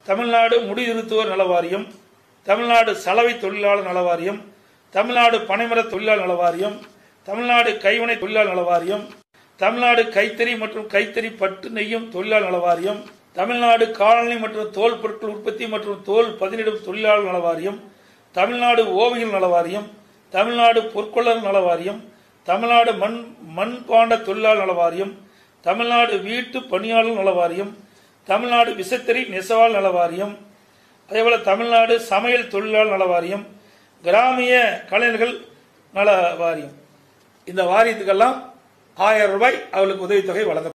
தமிழ்நாடு முடிதிருத்துவோர் நல வாரியம் தமிழ்நாடு சலவை தொழிலாளர் நல வாரியம் தமிழ்நாடு பனைமர தொழிலாளர் நல வாரியம் தமிழ்நாடு கைவினை தொழிலாளர் நல வாரியம் தமிழ்நாடு கைத்தறி மற்றும் கைத்தறி பட்டு நெய்யும் தொழிலாளர் நல வாரியம் தமிழ்நாடு காலனி மற்றும் தோல் பொருட்கள் உற்பத்தி மற்றும் தோல் பதினிடும் தொழிலாளர் நல வாரியம் தமிழ்நாடு ஓவியர் நல வாரியம் தமிழ்நாடு பொற்கொள்ளர் நல வாரியம் தமிழ்நாடு மண் மண்பாண்ட தொழிலாளர் நல வாரியம் தமிழ்நாடு வீட்டு பணியாளர் நல வாரியம் தமிழ்நாடு விசைத்தறி நெசவாள் நல வாரியம் அதேபோல தமிழ்நாடு சமையல் தொழிலாளர் நல வாரியம் கிராமிய கலைஞர்கள் நல வாரியம் இந்த வாரியத்துக்கெல்லாம் ஆயிரம் ரூபாய் அவர்களுக்கு உதவித்தொகை வழங்க